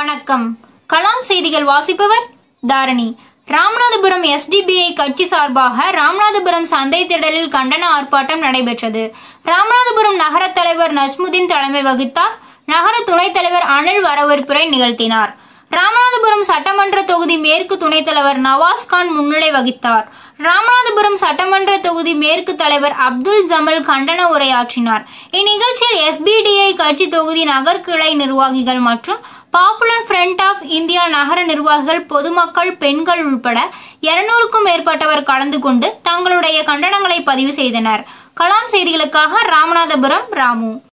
வணக்கம் கலாம் செய்திகள் வாசிப்பவர் தாரணி ராமநாதபுரம் எஸ்டிபிஐ கட்சி சார்பாக ராமநாதபுரம் சந்தை திடலில் கண்டன ஆர்ப்பாட்டம் நடைபெற்றது ராமநாதபுரம் நகர தலைவர் நஸ்முதீன் தலைமை வகித்தார் நகர துணைத் தலைவர் அனில் வரவேற்புரை நிகழ்த்தினார் ராமநாதபுரம் சட்டமன்ற தொகுதி மேற்கு துணைத் தலைவர் நவாஸ் கான் முன்னிலை வகித்தார் ராமநாதபுரம் சட்டமன்ற தொகுதி மேற்கு தலைவர் அப்துல் ஜமல் கண்டன உரையாற்றினார் இந்நிகழ்ச்சியில் எஸ்பிடிஐ கட்சி தொகுதி நகர் கிளை நிர்வாகிகள் மற்றும் பாப்புலர் ஃப்ரண்ட் ஆஃப் இந்தியா நகர நிர்வாகிகள் பொதுமக்கள் பெண்கள் உட்பட இருநூறுக்கும் மேற்பட்டவர் கலந்து கொண்டு தங்களுடைய கண்டனங்களை பதிவு செய்தனர் கலாம் செய்திகளுக்காக ராமநாதபுரம் ராமு